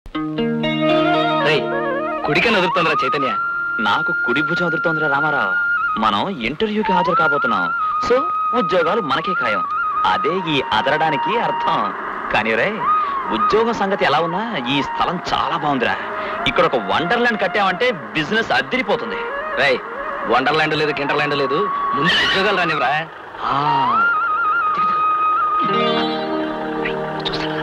రేయ్ కుడికని వదులుతోందిరా చైతన్య నాకు కుడి భుజం అదురుతోందిరా రామారావు మనం ఇంటర్వ్యూకి హాజరు కాబోతున్నాం సో ఉద్యోగాలు మనకే ఖాయం అదే ఈ అదరడానికి అర్థం కానీ రే ఉద్యోగం సంగతి ఎలా ఉన్నా ఈ స్థలం చాలా బాగుందిరా ఇక్కడ ఒక వండర్లాండ్ కట్టామంటే బిజినెస్ అద్దరిపోతుంది రేయ్ వండర్లాండ్ లేదు కిండర్లాండ్ లేదు ముందు ఉద్యోగాలు రానివ్వరా ఆ, దిగు, దిగు. రేయ్, చూస్తారా?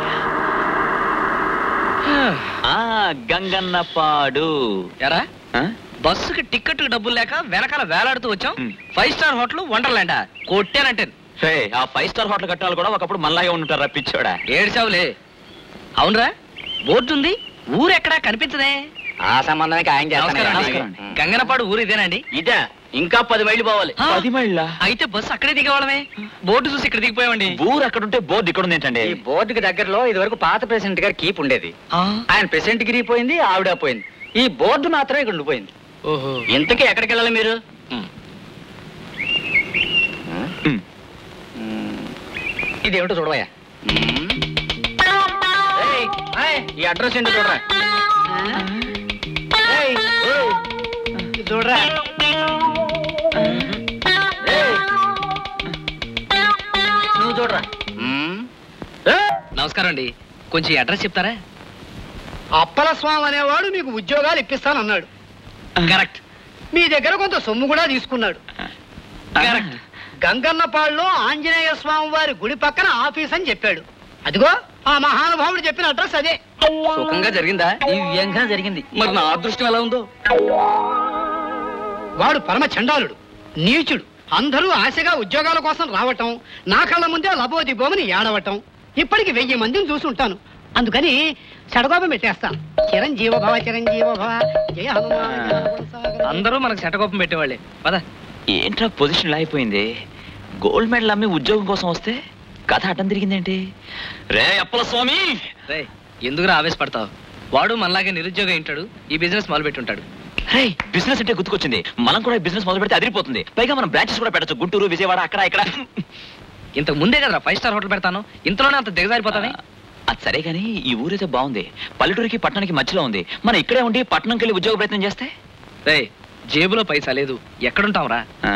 ఆ గంగన్న పాడు ఎరా ఆ? బస్సుకి టికెట్ డబ్బులు లేక వెనకాల వేలాడుతూ వచ్చాం హ్మ్. ఫైవ్ స్టార్ హోటల్ వండర్లాండా కొట్టానంటే రే ఆ ఫైవ్ స్టార్ హోటల్ కట్టాలి కూడా ఒకప్పుడు మనలాగే ఉంటారా పిచ్చోడా ఏడ్చావులే అవునరా బోర్డు ఉంది ఊరెక్కడా కనిపించదే ఆ సంబంధమే ఖాయం నమస్కారం అండి. నమస్కారం అండి. గంగనపాడు ఊరు ఇదేనండి ఇదే ఇంకా పది మైళ్ళు పోవాలి ఆ, పది మైళ్ళ అయితే బస్సు అక్కడే దిగేవాళ్ళమే బోర్డు చూసి ఇక్కడ దిగిపోయామండి ఊరు అక్కడ ఉంటే బోర్డు ఇక్కడ ఉంది ఏంటండి ఈ బోర్డుకి దగ్గరలో ఇది వరకు పాత ప్రెసిడెంట్ గారి కీప్ ఉండేది ఆ, ఆయన ప్రెసిడెంట్ గిరి పోయింది ఆవిడ పోయింది ఈ బోర్డు మాత్రం ఇక్కడ ఉండిపోయింది ఓహో ఇంతకీ ఎక్కడికి వెళ్ళాలి మీరు ఉమ్. ఇదేమిటో చూడవయ్యా ఏయ్, ఏయ్, ఈ అడ్రస్ ఏంటో చూడరా ఏయ్, ఏయ్, ఇది చూడరా ఏయ్, నువ్వు చూడరా ఏయ్, నమస్కారం అండి కొంచెం అడ్రస్ చెప్తారా అప్పల స్వామి అనేవాడు మీకు ఉద్యోగాలు ఇప్పిస్తానన్నాడు కరెక్ట్ మీ దగ్గర కొంత సొమ్ము కూడా తీసుకున్నాడు కరెక్ట్ గంగన్నపాడులో ఆంజనేయ స్వామి వారి గుడి పక్కన ఆఫీస్ అని చెప్పాడు అదిగో ఆ మహానుభావుడు చెప్పిన అడ్రస్ అదే సుఖంగా జరిగిందా దివ్యంగా జరిగింది మరి నా అదృష్టం ఎలా ఉందో వాడు పరమ చండాలుడు నీచుడు అందరూ ఆశగా ఉద్యోగాల కోసం రావటం నా కళ్ళ ముందే లబోదిబోమని ఏడవటం ఇప్పటికి వెయ్యి మందిని చూసి ఉంటాను అందుకని సడగోపం పెట్టేస్తా చిరంజీవ భవ చిరంజీవ భవ జయ హనుమాన్ జయ గుణసాగర. అందరూ మనకు శటకోపం పెట్టేవాళ్ళే పద ఏంట్రా పొజిషన్ ఇలా అయిపోయింది గోల్డ్ మెడల్ అమ్మి ఉద్యోగం కోసం వస్తే కథ అడ్డం తిరిగిందేంటి రే అప్పల స్వామి రే ఎందుకురా ఆవేశపడతావు వాడు మనలాగే నిరుద్యోగం ఉంటాడు ఈ బిజినెస్ మొదలు పెట్టుంటాడు రే బిజినెస్ అంటే గుర్తుకొచ్చింది మనం కూడా బిజినెస్ మొదలు పెడితే అదిరిపోతుంది పైగా మనం బ్రాంచెస్ కూడా పెట్టచ్చు గుంటూరు విజయవాడ అక్కడ ఇక్కడ ఇంతకు ముందే కదరా ఫైవ్ స్టార్ హోటల్ పెడతాను ఇంతలోనే అంత దిగజారిపోతావే అది సరే కానీ ఈ ఊరైతే బాగుంది పల్లెటూరికి పట్టణానికి మధ్యలో ఉంది మనం ఇక్కడే ఉండి పట్టణంకి వెళ్ళి ఉద్యోగ ప్రయత్నం చేస్తే రే జేబులో పైసా లేదు ఎక్కడుంటావురా ఆ?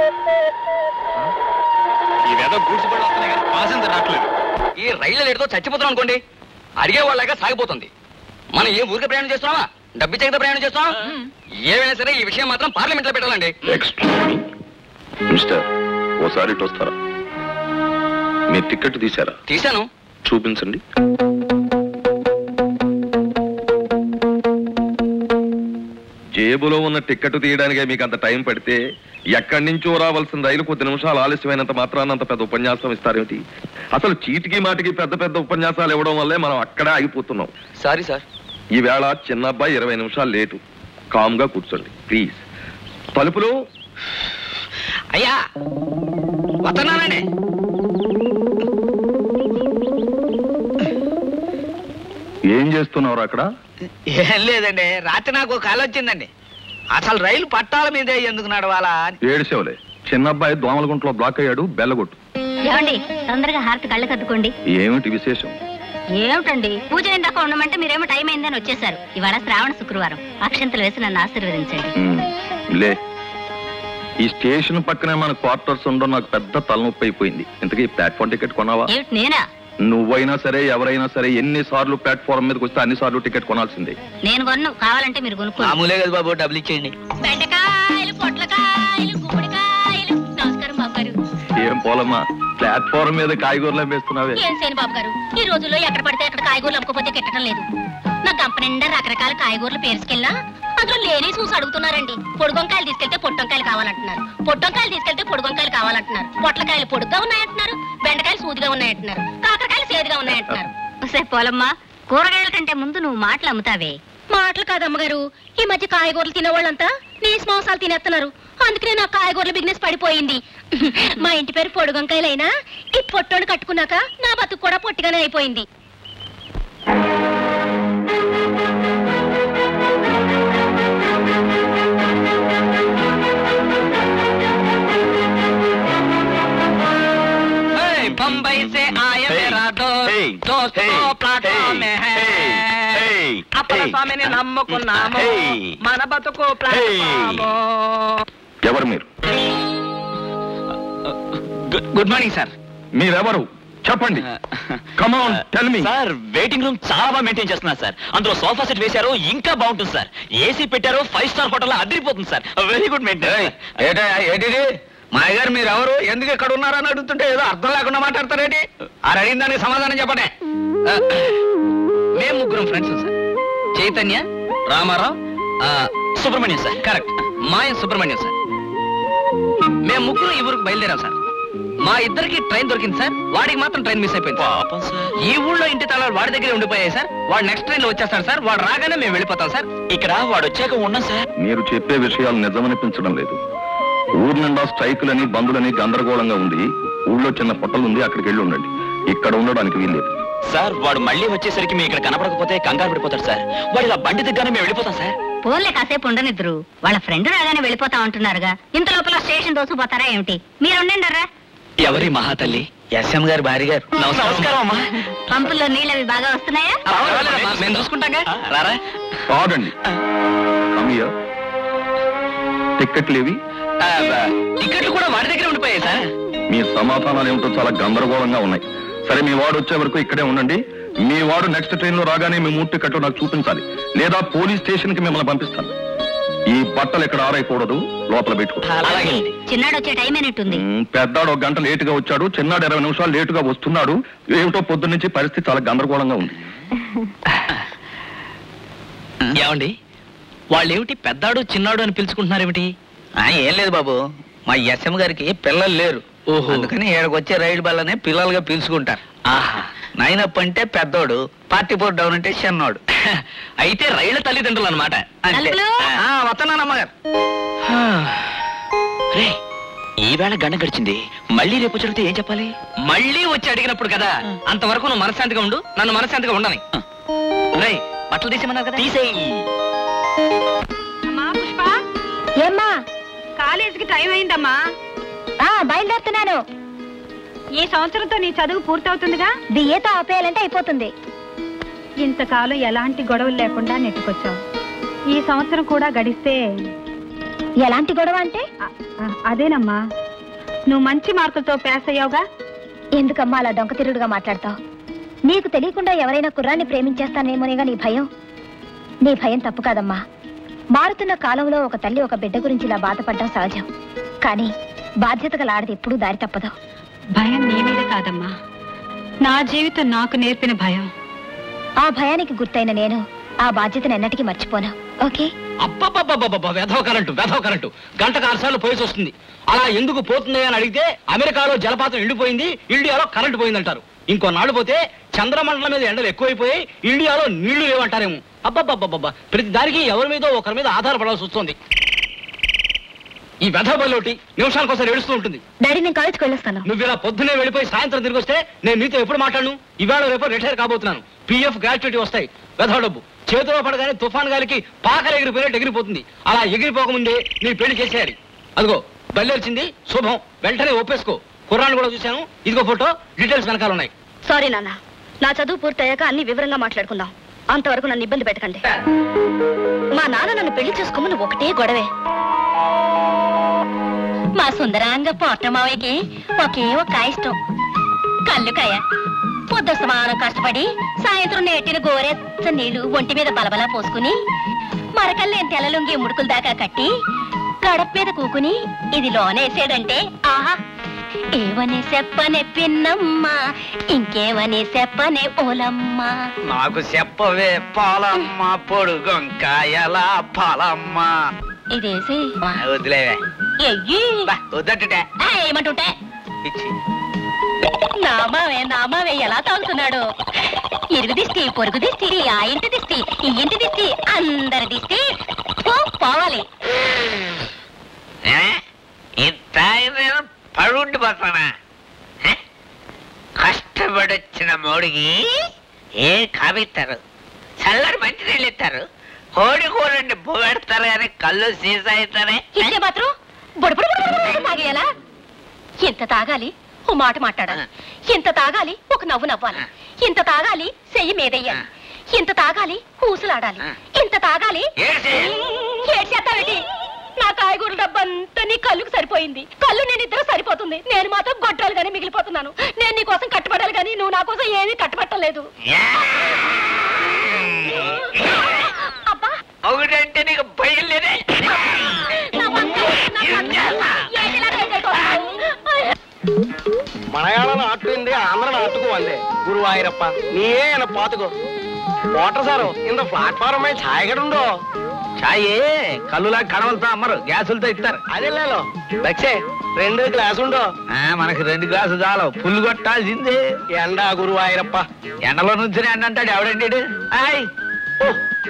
ఈ రైలు లేటుతో చచ్చిపోతున్నాం అనుకోండి అడిగే వాళ్ళగా సాగిపోతుంది మనం ఏ ఊరికి ప్రయాణం చేస్తున్నావా డబ్బు చేత ప్రయాణం చేస్తున్నావా ఏమైనా సరే ఈ విషయం మాత్రం పార్లమెంట్ లో పెట్టాలండి ఎక్స్క్యూజ్ మీ మిస్టర్ ఓసారి ఇటు వస్తారా మీ టికెట్ తీశారా తీశాను చూపించండి జేబులో ఉన్న టికెట్ తీయడానికే మీకు అంత టైం పడితే ఎక్కడి నుంచో రావాల్సిన రైలు కొద్ది నిమిషాలు ఆలస్యమైనంత మాత్రాన అంత పెద్ద ఉపన్యాసం ఇస్తారేమిటి అసలు చీటికి మాటికి పెద్ద పెద్ద ఉపన్యాసాలు ఇవ్వడం వల్లే మనం అక్కడే ఆగిపోతున్నాం సారీ సార్ ఈవేళ చిన్న అబ్బాయి ఇరవై నిమిషాలు లేటు కామ్గా కూర్చోండి ప్లీజ్ తలుపులు అయ్యా వస్తున్నానండి ఏం చేస్తున్నారు అక్కడ ఏం లేదండి రాత్రి నాకు కాలు వచ్చిందండి అసలు రైలు పట్టాల మీదే ఎందుకు నడవాలా అని ఏడిసేవలే చిన్న అబ్బాయి దోమలగుంటలో బ్లాక్ అయ్యాడు బెల్లగొట్టు ఏమండి తొందరగా హారతి కళ్ళు కద్దుకోండి ఏమిటి విశేషం ఏమిటండి పూజ ఇందాక ఉండమంటే మీరేమో టైం అయిందని వచ్చేసారు ఇవాళ శ్రావణ శుక్రవారం అక్షంతలు వేసి నన్ను ఆశీర్వదించండి ఉమ్, లే ఈ స్టేషన్ పక్కనే మన క్వార్టర్స్ ఉండడం నాకు పెద్ద తలనొప్పి అయిపోయింది ఇంతకీ ప్లాట్ఫామ్ టికెట్ కొనావా ఏమిటి నేనా నువ్వైనా సరే ఎవరైనా సరే ఎన్ని సార్లు ప్లాట్ఫామ్ మీదకి వస్తే అన్ని సార్లు టికెట్ కొనాల్సిందే నేను కొన్ను కావాలంటే మీరు కొనుక్కోండి మామూలే కదా బాబు డబ్బులు ఇచ్చేయండి బెండకాయలు పొట్లకాయలు గుమ్మడికాయలు నమస్కారం బాబు గారు ఏం పోలమ్మా ప్లాట్ఫామ్ మీద కాయగూరలు వేస్తున్నావే ఏం సేను బాబు గారు ఈ రోజుల్లో ఎక్కడ పడితే అక్కడ కాయగూరలు అమ్ముకోపోతే కిట్టడం లేదు నా గంప నిండా రకరకాల కాయగూరలు పేరుకెళ్ళా అందులో లేని చూసి అడుగుతున్నారండి పొడుగొంకాయలు తీసుకెళ్తే పొట్టొంకాయలు కావాలంటున్నారు పొట్టొంకాయలు తీసుకెళ్తే పొడుగొంకాయలు కావాలంటున్నారు పొట్లకాయలు పొడుగ్గా ఉన్నాయంటున్నారు బెండకాయలు సూదిగా ఉన్నాయంటున్నారు కాకరకాయలు సేదుగా ఉన్నాయంటున్నారు సే పోలమ్మా కూరగాయల కంటే ముందు నువ్వు మాటలు అమ్ముతావే మాటలు కాదమ్మగారు ఈ మధ్య కాయగూరలు తినేవాళ్ళంతా నీస్ మాంసాలు తినేస్తున్నారు అందుకనే నా కాయగూరల బిజినెస్ పడిపోయింది మా ఇంటి పేరు పొడుగొంకాయలైనా ఈ పొట్టోని కట్టుకున్నాక నా బతుకు కూడా పొట్టిగానే అయిపోయింది बम्बई से आए Hey, मेरा दोस्त hey, दोस्त hey, तो प्लेटफॉर्म hey, में है hey, అప్పల Hey. స్వామిని నమ్ముకున్నాము Hey. మన బతుకు ప్లాట్ఫాము. ఎవరు మీరు గుడ్ మార్నింగ్ సార్ మీరెవరు చెప్పండి come on tell me sir waiting room చాలా బాగా మెయింటైన్ చేస్తున్నారు సార్ అందులో సోఫా సెట్ వేశారు ఇంకా బాగుంటుంది సార్ ఏసీ పెట్టారు ఫైవ్ స్టార్ హోటల్ అదిరిపోతుంది సార్ వెరీ గుడ్ మెయింటైన్ ఏటా ఏంటిది మా గారు మీరు ఎవరు ఎందుకు ఇక్కడ ఉన్నారని అడుగుతుంటే ఏదో అర్థం లేకుండా మాట్లాడతారేంటి ఆ అడిగిన దానికి సమాధానం చెప్పండి మేము ముగ్గురం ఫ్రెండ్స్ సార్ చైతన్య రామారావు ఆ, సుబ్రహ్మణ్యం సార్ కరెక్ట్ మాయం సుబ్రహ్మణ్యం సార్ మేము ముగ్గురు ఈ ఊరికి బయలుదేరాం సార్ మా ఇద్దరికి ట్రైన్ దొరికింది సార్ వాడికి మాత్రం ట్రైన్ మిస్ అయిపోయింది సార్. పాపం సార్ ఈ ఊళ్ళో ఇంటి తాళాలు వాడి దగ్గరే ఉండిపోయాయి సార్ వాడు నెక్స్ట్ ట్రైన్ లో వచ్చేస్తాడు సార్ వాడు రాగానే మేము వెళ్ళిపోతాం సార్ ఇక్కడ వాడు వచ్చాక ఉన్నాం సార్ మీరు చెప్పే విషయాలు నిజమనిపించడం లేదు ఊరు నిండా స్ట్రైకులని బంధులని గందరగోళంగా ఉంది ఊళ్ళో చిన్న పొట్టలు ఉంది అక్కడికి వెళ్ళి ఉండండి ఇక్కడ ఉండడానికి వీల్లేదు సార్ వాడు మళ్ళీ వచ్చేసరికి మేము ఇక్కడ కనపడకపోతే కంగారు పడిపోతాడు సార్ వాడు ఇలా బండి దిగ్గానే మేము వెళ్ళిపోతాం సార్ పోన్లే కాసేపు ఉండనిద్దరు వాళ్ళ ఫ్రెండ్ రాగానే వెళ్ళిపోతా ఉంటున్నారుగా ఇంత లోపల స్టేషన్ దోసుకుపోతారా ఏమిటి మీరు ఉండండిరా ఎవరి మహాతల్లి ఎస్ఎం గారు భార్య గారు నమస్కారం అమ్మా పంపుల్లో నీళ్ళవి బాగా వస్తున్నాయా ఆ, పర్వాలేదమ్మా, మేము చూసుకుంటాగా ఆ, రారా కాదండి కమియా టిక్కెట్లు ఏవి ఆ, టికెట్లు కూడా వాడి దగ్గరే ఉండిపోయాయి సార్ మీ సమాధానాలు ఏమిటో చాలా గందరగోళంగా ఉన్నాయి సరే మీ వాడు వచ్చే వరకు ఇక్కడే ఉండండి మీ వాడు నెక్స్ట్ ట్రైన్ లో రాగానే మీ మూడు టికెట్లు నాకు చూపించాలి లేదా పోలీస్ స్టేషన్ కి మిమ్మల్ని పంపిస్తాను ఈ బట్టలు ఇక్కడ ఆరైకూడదు లోపల పెట్టుకో అలాగే చిన్నాడు వచ్చే టైం అయినట్టుంది మ్, పెద్దాడు ఒక గంట లేటుగా వచ్చాడు చిన్నాడు ఇరవై నిమిషాలు లేటుగా వస్తున్నాడు ఏమిటో పొద్దున్న నుంచి పరిస్థితి చాలా గందరగోళంగా ఉంది ఏమండి వాళ్ళు ఏమిటి పెద్దాడు చిన్నాడు అని పిలుచుకుంటున్నారు ఏమిటి ఏం లేదు బాబు మా ఎస్ఎం గారికి పిల్లలు లేరు ఓహో. అందుకని ఇక్కడికి వచ్చే రైలు బల్లనే పిల్లలుగా పిలుచుకుంటారు ఆహా నైనప్ అంటే పెద్దోడు పార్టీ పోర్ డౌన్ అంటే చిన్నోడు అయితే రైళ్ల తల్లిదండ్రులు అనమాట అంతే. తలుపులు? ఆ, వస్తున్నాను అమ్మగారు రే ఈవేళ గంట గడిచింది మళ్ళీ రేపు జరిగితే ఏం చెప్పాలి మళ్ళీ వచ్చి అడిగినప్పుడు కదా అంతవరకు నువ్వు మనశ్శాంతిగా ఉండు నన్ను మనశ్శాంతిగా ఉండని రేయ్ బట్టలు తీసేమన్నారు కదా తీసేయి అమ్మా పుష్ప ఏమ్మా కాలేజీకి టైం అయిందమ్మా ఆ బయలుదేరుతున్నాను ఈ సంవత్సరంతో నీ చదువు పూర్తవుతుందిగా బిఏతో ఆపేయాలంటే అయిపోతుంది ఇంతకాలం ఎలాంటి గొడవలు లేకుండా నెట్టుకొచ్చావు ఈ సంవత్సరం కూడా గడిస్తే ఎలాంటి గొడవ అంటే అ- అ- అదేనమ్మా నువ్వు మంచి మార్కులతో పాస్ అయ్యావుగా ఎందుకమ్మా అలా డొంక తిరుగుడుగా మాట్లాడతావు నీకు తెలియకుండా ఎవరైనా కుర్రాన్ని ప్రేమించేస్తానేమోనేగా నీ భయం నీ భయం తప్పు కాదమ్మా మారుతున్న కాలంలో ఒక తల్లి ఒక బిడ్డ గురించి ఇలా బాధపడడం సహజం కానీ బాధ్యత గల ఆడది ఎప్పుడూ దారి తప్పదు భయం నీ మీద కాదమ్మా నా జీవితం నాకు నేర్పిన భయం ఆ భయానికి గుర్తైన నేను ఆ బాధ్యతను ఎన్నటికీ మర్చిపోను ఓకే అబ్బబ్బబ్బబ్బబ్బ వెధవ కరెంటు వెధవ కరెంటు గంటకు ఆరు సార్లు పోయేసి వస్తుంది అలా ఎందుకు పోతుంది అని అడిగితే అమెరికాలో జలపాతం ఎండిపోయింది ఇండియాలో కరెంటు పోయిందంటారు ఇంకో నాడు పోతే చంద్రమండలం మీద ఎండలు ఎక్కువైపోయి ఇండియాలో నీళ్లు లేవంటారేమో అబ్బబ్బబ్బబ్బబ్బ ప్రతి దానికి ఎవరి మీదో ఒకరి మీద ఆధారపడాల్సి వస్తుంది ఈ వెధవ బలోటి నిమిషానికోసారి ఏడుస్తూ ఉంటుంది డాడీ నేను కాలేజ్కి వెళ్ళొస్తాను నువ్వు ఇలా పొద్దునే వెళ్ళిపోయి సాయంత్రం తిరిగి వస్తే నేను నీతో ఎప్పుడు మాట్లాడను ఇవాళ రేపు రిటైర్ కాబోతున్నాను పిఎఫ్ గ్రాట్యుటీ వస్తాయి వెధవ డబ్బు చేతిలో పడగానే తుఫాన్ గాలికి పాకలు ఎగిరిపోయినట్టు ఎగిరిపోతుంది అలా ఎగిరిపోకముందే నీ పెళ్లి చేసేయాలి అదిగో బయలుదేరిచింది శుభం వెంటనే ఒప్పేసుకో కుర్రాన్ని కూడా చూశాను ఇదిగో ఫోటో డీటెయిల్స్ వెనకాల ఉన్నాయి సారీ నాన్న నా చదువు పూర్తయ్యాక అన్ని వివరంగా మాట్లాడుకుందాం అంతవరకు నన్ను ఇబ్బంది పెట్టకండి మా నాన్న నన్ను పెళ్లి చేసుకోమని ఒకటే గొడవే మా సుందరాంగ పోట్రమావయ్యకి ఒకే ఒక ఇష్టం కళ్ళుకాయ పొద్దు సమానం కష్టపడి సాయంత్రం నేటిన గోరెచ్చ నీళ్లు ఒంటి మీద బలబలా పోసుకుని మరకల్లేని తెల్లలుంగి ముడుకుల దాకా కట్టి గడప మీద కూకుని ఇది లోనేసాడంటే ఆహా ఏవని చెప్పనే పిన్నమ్మ ఇంకేవని చెప్పనే ఓలమ్మ నాకు చెప్పవే పాలమ్మ పొడుగొంకాయల పాలమ్మ ఇదేసి వదిలేవే ఎయ్యి బా, వద్దట్టుటే ఆ, ఏమంటుంటే ఇచ్చి నామావే నామావే ఎలా తాగుతున్నాడు ఇరుగు దిష్టి పొరుగు దిష్టి ఆ ఇంటి దిష్టి ఈ ఇంటి దిష్టి అందరి దిష్టి పో, పోవాలి ఏ? ఇంత నేను పడుండిపోతానా ఏ? కష్టపడొచ్చిన మోడికి ఏ కాపిస్తారు చల్లడి మంచి నీళ్ళు ఇస్తారు కోడి కూరండి పెడతారు కానీ కళ్ళు సీసా ఇస్తారే ఇచ్చే మాత్రం బుడబుడు తాగేయాలా ఎంత తాగాలి ఓ మాట మాట్లాడాలి ఎంత తాగాలి ఒక నవ్వు నవ్వాలి ఎంత తాగాలి చెయ్యి మీదయ్యాలి ఇంత తాగాలి ఊసులాడాలి ఇంత తాగాలి ఏడ్చేస్తావేంటి నా కాయగూర డబ్బంతా నీ కళ్ళుకు సరిపోయింది కళ్ళు నేను ఇద్దరు సరిపోతుంది నేను మాత్రం గొడ్రాలు గానీ మిగిలిపోతున్నాను నేను నీ కోసం కట్టుబడాలి కానీ నువ్వు నా కోసం ఏమీ కట్టుబట్టలేదు అబ్బా ఒకటంటే నీకు భయం లేదే నా వంక, నా వంక. ఏంటిలా రేగైపోతున్నావు? మలయాళ నాటుంది ఆంధ్ర నాటుకు వందే గురువాయూరప్ప నీయే ఎన పాతుకో వాటర్ సారు ఇంత ప్లాట్ఫారం మీద ఛాయగడుండో చాయే కళ్ళులా కడవలతో అమ్మరు గ్యాసులతో ఇస్తారు అదే లేలో లక్షే రెండు గ్లాస్ ఉండో ఆ, మనకి రెండు గ్లాసులు చాలు ఫుల్ కొట్టాల్సిందే ఎండా గురువాయూరప్ప ఎండలో నుంచి ఎండ అంటాడు ఎవడండి ఈడు? ఆయ్ ఓ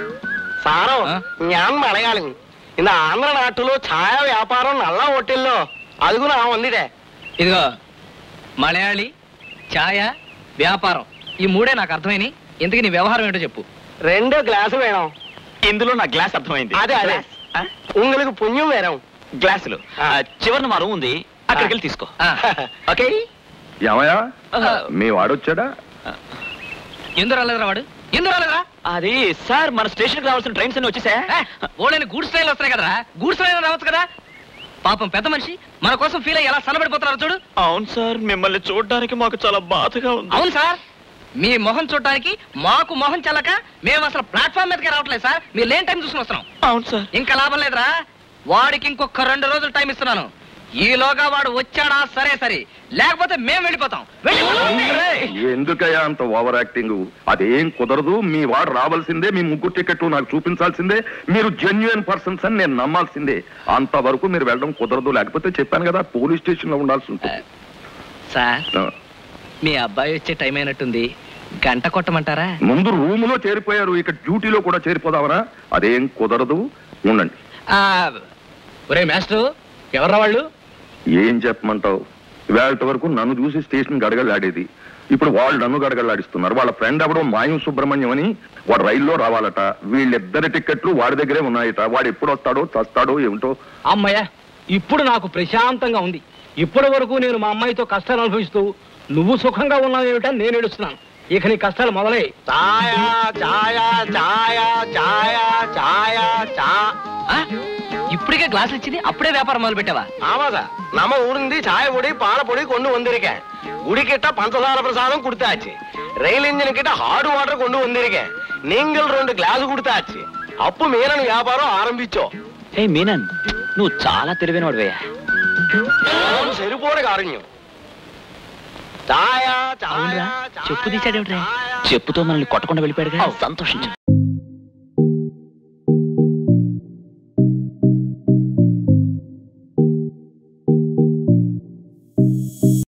సారం ఆ? ഞാൻ മലയാളി இந்த ఆంధ్ర నాటులో ఛాయ వ్యాపారం నల్ల హోటల్లో అదుగు నా ఉందిడే ఇదిగో మలయాళి ఛాయ వ్యాపారం ఈ మూడే నాకు అర్థమైనాయి ఇంతకీ నీ వ్యవహారం ఏంటో చెప్పు రెండు గ్లాసు వేణం ఇందులో నా గ్లాస్ అర్థమైంది అదే అదే ఆ? உங்களுக்கு పుణ్యం వేరం గ్లాసులు ఆ, చివరన మా రూమ్ ఉంది అక్కడికి వెళ్ళి తీసుకో ఆ, ఓకే ఏమయ్యా ఆ, మీ వాడొచ్చాడా ఎందుకు రాలేదురా వాడు ఎందుకు రాలేదురా అది సార్ మన స్టేషన్కి రావాల్సిన ట్రైన్స్ అన్ని వచ్చేసా ఓళ్ళని గూడ్స్ ట్రైన్లు వస్తున్నాయి కదరా గూడ్స్ ట్రైన్ రావచ్చు కదా పాపం పెద్ద మనిషి మన కోసం ఫీల్ అయ్యి ఎలా సన్నబడిపోతున్నారు చూడు అవును సార్ మిమ్మల్ని చూడడానికి మాకు చాలా బాధగా ఉంది అవును సార్ మీ మొహం చూడటానికి మాకు మొహం చల్లక మేము అసలు ప్లాట్ఫామ్ మీదకి రావట్లేదు సార్ మీరు లేని టైం చూసుకుని వస్తున్నాం అవును సార్ ఇంకా లాభం లేదురా వాడికి ఇంకొక రెండు రోజులు టైం ఇస్తున్నాను ఈలోగా వాడు వచ్చాడా సరే సరే లేకపోతే మేము వెళ్ళిపోతాం వెళ్ళిపోతాం. ఎందుకయ్యా అంత ఓవర్ యాక్టింగ్ అదేం కుదరదు మీ వాడు రావాల్సిందే మీ ముగ్గురు టికెట్ నాకు చూపించాల్సిందే మీరు జెన్యున్ పర్సన్స్ అని నేను నమ్మాల్సిందే అంతవరకు మీరు వెళ్ళడం కుదరదు లేకపోతే చెప్పాను కదా పోలీస్ స్టేషన్ లో ఉండాల్సి ఉంటుంది సార్ ఆ. మీ అబ్బాయి వచ్చే టైం అయినట్టుంది గంట కొట్టమంటారా ముందు రూమ్ లో చేరిపోయారు ఇక డ్యూటీలో కూడా చేరిపోదావరా అదేం కుదరదు ఉండండి ఆ, ఒరే మాస్టర్ ఎవర్రా వాళ్ళు ఏం చెప్పమంటావు వేళ వరకు నన్ను చూసి స్టేషన్ గడగలాడేది ఇప్పుడు వాళ్ళు నన్ను గడగలాడిస్తున్నారు వాళ్ళ ఫ్రెండ్ ఎవడో మాయం సుబ్రహ్మణ్యం అని వాడు రైల్లో రావాలట వీళ్ళిద్దరి టికెట్లు వాడి దగ్గరే ఉన్నాయట వాడు ఎప్పుడు వస్తాడో చస్తాడో ఏమిటో అమ్మయ్య ఇప్పుడు నాకు ప్రశాంతంగా ఉంది ఇప్పటి వరకు నేను మా అమ్మాయితో కష్టాలు అనుభవిస్తూ నువ్వు సుఖంగా ఉన్నావు ఏమిటని నేను ఏడుస్తున్నాను ఇక నీ కష్టాలు మొదలై ఛాయ ఛాయ ఛాయ ఛాయ ఛాయ చా ఆ? ఇప్పటికే గ్లాసులు ఇచ్చింది అప్పుడే వ్యాపారం మొదలు పెట్టావా ஆமா சார் நம்ம ஊருந்து சாய பொடி பால பொடி கொண்டு வந்திருக்கேன் குடி கிட்ட பஞ்சசார பிரசாதம் கொடுத்தாச்சு ரயில் இன்ஜின் கிட்ட ஹார்ட் வாட்டர் கொண்டு வந்திருக்கேன் நீங்கள் ரெண்டு கிளாஸ் கொடுத்தாச்சு అప్పు మీరని వ్యాపారం ఆరంభించో ఏ మీనన్ నువ్వు చాలా తెలివైన వాడివయ్యా చెరుపోడు కారణ్యం ఛాయ ఛాయ అవునురా, చెప్పు తీశాడేమిట్రా? చెప్పుతో మనల్ని కొట్టకుండా వెళ్ళిపోయాడుగా సంతోషించు